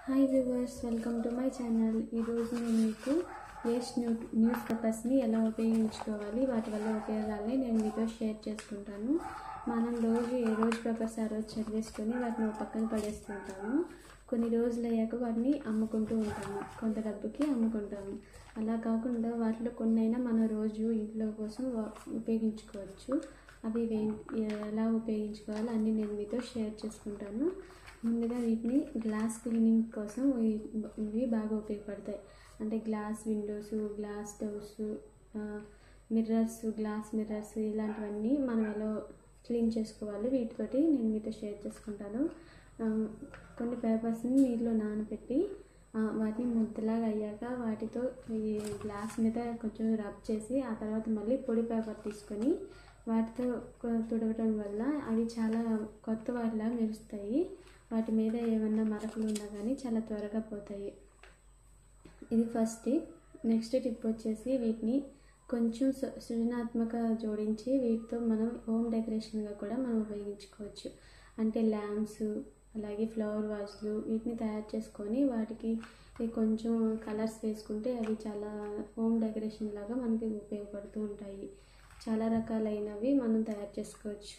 hi viewers welcome to my channel ఈరోజు నేను మీకు వేస్ట్ న్యూ న్యూస్ పేపర్స్ని ఎలా ఉపయోగించుకోవాలి వాటి వల్ల ఉపయోగాలని నేను మీతో షేర్ చేసుకుంటాను మనం రోజు ఏ రోజు పేపర్స్ ఆ రోజు చదివేసుకొని వాటిని ఒక పక్కన పడేస్తుంటాము కొన్ని రోజులు అయ్యాక వాటిని అమ్ముకుంటూ ఉంటాము కొంత డబ్బుకి అమ్ముకుంటాము అలా కాకుండా వాటిలో కొన్నైనా మనం రోజు ఇంట్లో కోసం వా- ఉపయోగించుకోవచ్చు అవి వే- ఎలా ఉపయోగించుకోవాలో అన్నీ నేను మీతో షేర్ చేసుకుంటాను ముందుగా వీటిని గ్లాస్ క్లీనింగ్ కోసం ఇవి- ఇవి బాగా ఉపయోగపడతాయి అంటే glass windows glass doors mirrors glass mirrors ఇలాంటివన్నీ మనం ఎలా క్లీన్ చేసుకోవాలి వీటితోటి నేను మీతో షేర్ చేసుకుంటాను ఆ, కొన్ని పేపర్స్ని నీటిలో నానబెట్టి ఆ, వాటిని ముద్దలాగా అయ్యాక వాటితో ఈ గ్లాస్ మీద కొంచెం రబ్ చేసి ఆ తర్వాత మళ్ళీ పొడి పేపర్ తీసుకొని వాటితో కొ- తుడవడం వల్ల అవి చాలా కొత్త వాటిలా మెరుస్తాయి వాటి మీద ఏమన్నా మరకలు ఉన్నా కానీ చాలా త్వరగా పోతాయి ఇది ఫస్ట్ టిప్ నెక్స్ట్ టిప్ వచ్చేసి వీటిని కొంచెం సృ- సృజనాత్మక జోడించి వీటితో మనం హోమ్ డెకరేషన్గా కూడా మనం ఉపయోగించుకోవచ్చు అంటే ల్యాంప్స్ అలాగే ఫ్లవర్ వాజ్లు వీటిని తయారు చేసుకొని వాటికి ఈ కొంచెం కలర్స్ వేసుకుంటే అవి చాలా హోమ్ డెకరేషన్ లాగా మనకి ఉపయోగపడుతూ ఉంటాయి చాలా రకాలైనవి మనం తయారు చేసుకోవచ్చు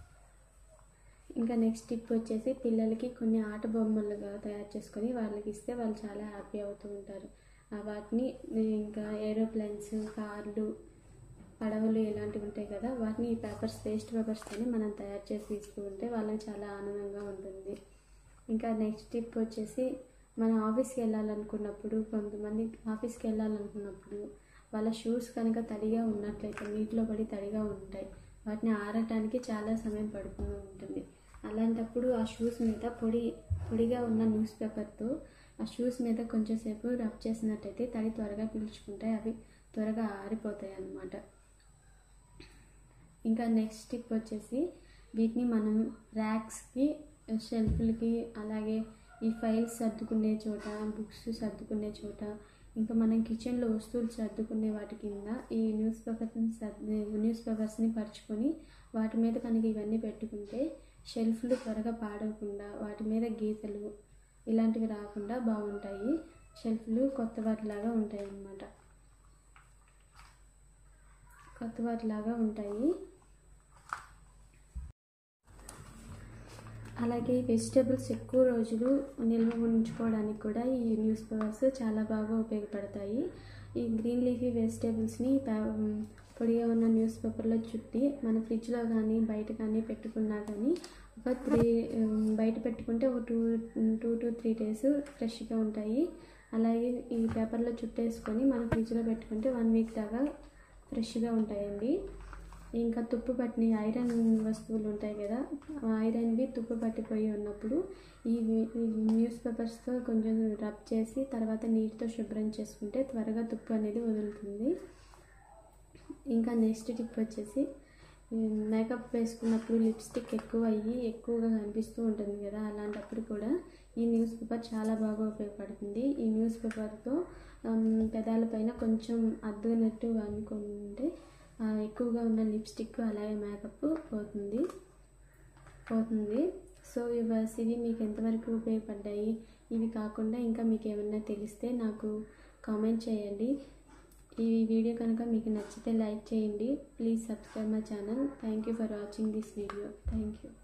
ఇంకా నెక్స్ట్ టిప్ వచ్చేసి పిల్లలకి కొన్ని ఆట బొమ్మలుగా తయారు చేసుకొని వాళ్ళకి ఇస్తే వాళ్ళు చాలా హ్యాపీ అవుతూ ఉంటారు ఆ వాటిని ఇంకా ఏరోప్లేన్స్ కార్లు పడవలు ఇలాంటివి ఉంటాయి కదా వాటిని ఈ పేపర్స్ వేస్ట్ పేపర్స్తోనే మనం తయారు చేసి ఇస్తూ ఉంటే వాళ్ళకి చాలా ఆనందంగా ఉంటుంది ఇంకా నెక్స్ట్ టిప్ వచ్చేసి మన ఆఫీస్కి వెళ్ళాలనుకున్నప్పుడు కొంతమంది ఆఫీస్కి వెళ్ళాలనుకున్నప్పుడు వాళ్ళ షూస్ కనుక తడిగా ఉన్నట్లయితే నీటిలో పడి తడిగా ఉంటాయి వాటిని ఆరటానికి చాలా సమయం పడుతూ ఉంటుంది అలాంటప్పుడు ఆ షూస్ మీద పొడి పొడిగా ఉన్న న్యూస్ పేపర్తో ఆ షూస్ మీద కొంచెం సేపు రబ్ చేసినట్టయితే తడి త్వరగా పీల్చుకుంటాయి అవి త్వరగా ఆరిపోతాయి అన్నమాట ఇంకా నెక్స్ట్ టిప్ వచ్చేసి వీటిని మనం ర్యాక్స్కి షెల్ఫ్లకి అలాగే ఈ ఫైల్స్ సర్దుకునే చోట బుక్స్ సర్దుకునే చోట ఇంకా మనం కిచెన్లో వస్తువులు సర్దుకునే వాటి కింద ఈ న్యూస్ పేపర్ని సర్ది న్యూస్ పేపర్స్ని పరుచుకొని వాటి మీద కనుక ఇవన్నీ పెట్టుకుంటే షెల్ఫ్లు త్వరగా పాడవకుండా వాటి మీద గీతలు ఇలాంటివి రాకుండా బాగుంటాయి షెల్ఫ్లు కొత్త వాటిలాగా ఉంటాయి అన్నమాట కొత్త వాటిలాగా ఉంటాయి అలాగే వెజిటేబుల్స్ ఎక్కువ రోజులు నిల్వ ఉంచుకోవడానికి కూడా ఈ న్యూస్ పేపర్స్ చాలా బాగా ఉపయోగపడతాయి ఈ గ్రీన్ లీఫీ వెజిటేబుల్స్ని పొడిగా ఉన్న న్యూస్ పేపర్లో చుట్టి మన ఫ్రిడ్జ్లో కానీ బయట కానీ పెట్టుకున్నా కానీ ఒక త్రీ బయట పెట్టుకుంటే ఒక two two to three days ఫ్రెష్గా ఉంటాయి అలాగే ఈ పేపర్లో చుట్టేసుకొని మన ఫ్రిడ్జ్లో పెట్టుకుంటే వన్ వీక్ దాకా ఫ్రెష్గా ఉంటాయండి ఇంకా తుప్పు పట్టిన ఐరన్ వస్తువులు ఉంటాయి కదా ఆ ఐరన్వి తుప్పు పట్టిపోయి ఉన్నప్పుడు ఈ ఈ న్యూస్ పేపర్స్తో కొంచెం రబ్ చేసి తర్వాత నీటితో శుభ్రం చేసుకుంటే త్వరగా తుప్పు అనేది వదులుతుంది ఇంకా నెక్స్ట్ టిప్ వచ్చేసి ఈ మేకప్ వేసుకున్నప్పుడు లిప్స్టిక్ ఎక్కువ అయ్యి ఎక్కువగా కనిపిస్తూ ఉంటుంది కదా అలాంటప్పుడు కూడా ఈ న్యూస్ పేపర్ చాలా బాగా ఉపయోగపడుతుంది ఈ న్యూస్ పేపర్తో పెదాల పైన కొంచెం అద్దునట్టు అనుకుంటే ఆ, ఎక్కువగా ఉన్న లిప్స్టిక్ అలాగే మేకప్ పోతుంది పోతుంది సో ఇవర్స్ ఇవి మీకు ఎంతవరకు ఉపయోగపడ్డాయి ఇవి కాకుండా ఇంకా మీకు ఏమన్నా తెలిస్తే నాకు కామెంట్ చేయండి ఈ వీడియో కనుక మీకు నచ్చితే లైక్ చేయండి please subscribe my channel thank you for watching this video thank you